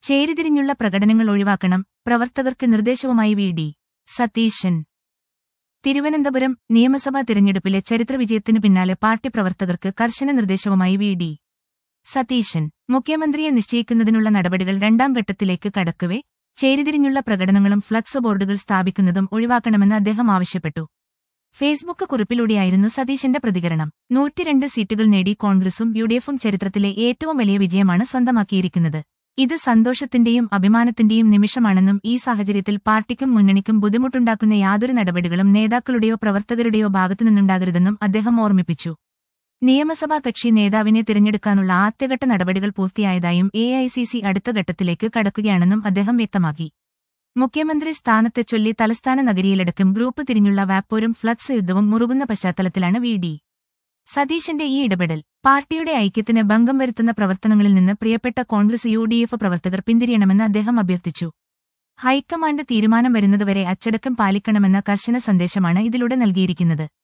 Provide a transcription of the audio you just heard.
ചേരിതിരിഞ്ഞുള്ള പ്രകടനങ്ങൾ ഒഴിവാക്കണം പ്രവർത്തകർക്ക് നിർദ്ദേശവുമായി വി ഡി സതീശൻ തിരുവനന്തപുരം നിയമസഭാ തിരഞ്ഞെടുപ്പിലെ ചരിത്രവിജയത്തിനു പിന്നാലെ പാർട്ടി പ്രവർത്തകർക്ക് കർശന നിർദ്ദേശവുമായി വി ഡി സതീശൻ മുഖ്യമന്ത്രിയെ നിശ്ചയിക്കുന്നതിനുള്ള നടപടികൾ രണ്ടാം ഘട്ടത്തിലേക്ക് കടക്കവേ ചേരിതിരിഞ്ഞുള്ള പ്രകടനങ്ങളും ഫ്ലക്സ് ബോർഡുകൾ സ്ഥാപിക്കുന്നതും ഒഴിവാക്കണമെന്ന് അദ്ദേഹം ആവശ്യപ്പെട്ടു ഫേസ്ബുക്ക് കുറിപ്പിലൂടെയായിരുന്നു സതീശന്റെ പ്രതികരണം നൂറ്റിരണ്ട് സീറ്റുകൾ നേടി കോൺഗ്രസും യുഡിഎഫും ചരിത്രത്തിലെ ഏറ്റവും വലിയ വിജയമാണ് സ്വന്തമാക്കിയിരിക്കുന്നത് ഇത് സന്തോഷത്തിന്റെയും അഭിമാനത്തിന്റെയും നിമിഷമാണെന്നും ഈ സാഹചര്യത്തിൽ പാർട്ടിക്കും മുന്നണിക്കും ബുദ്ധിമുട്ടുണ്ടാക്കുന്ന യാതൊരു നടപടികളും നേതാക്കളുടെയോ പ്രവർത്തകരുടെയോ ഭാഗത്തുനിന്നുണ്ടാകരുതെന്നും അദ്ദേഹം ഓർമ്മിപ്പിച്ചു നിയമസഭാ കക്ഷി നേതാവിനെ തിരഞ്ഞെടുക്കാനുള്ള ആദ്യഘട്ട നടപടികൾ പൂർത്തിയായതായും എ അടുത്ത ഘട്ടത്തിലേക്ക് കടക്കുകയാണെന്നും അദ്ദേഹം വ്യക്തമാക്കി മുഖ്യമന്ത്രി സ്ഥാനത്തെ ചൊല്ലി തലസ്ഥാന നഗരിയിലടക്കം ഗ്രൂപ്പ് തിരിഞ്ഞുള്ള വാപ്പോരും ഫ്ലക്സ് യുദ്ധവും മുറുകുന്ന പശ്ചാത്തലത്തിലാണ് വി ഡി സതീശന്റെ ഈ ഇടപെടൽ പാർട്ടിയുടെ ഐക്യത്തിന് ഭംഗം വരുത്തുന്ന പ്രവർത്തനങ്ങളിൽ നിന്ന് പ്രിയപ്പെട്ട കോൺഗ്രസ് യു ഡി എഫ് പ്രവർത്തകർ പിന്തിരിയണമെന്ന് അദ്ദേഹം അഭ്യർത്ഥിച്ചു ഹൈക്കമാൻഡ് തീരുമാനം വരുന്നതുവരെ അച്ചടക്കം പാലിക്കണമെന്ന കർശന സന്ദേശമാണ് ഇതിലൂടെ നൽകിയിരിക്കുന്നത്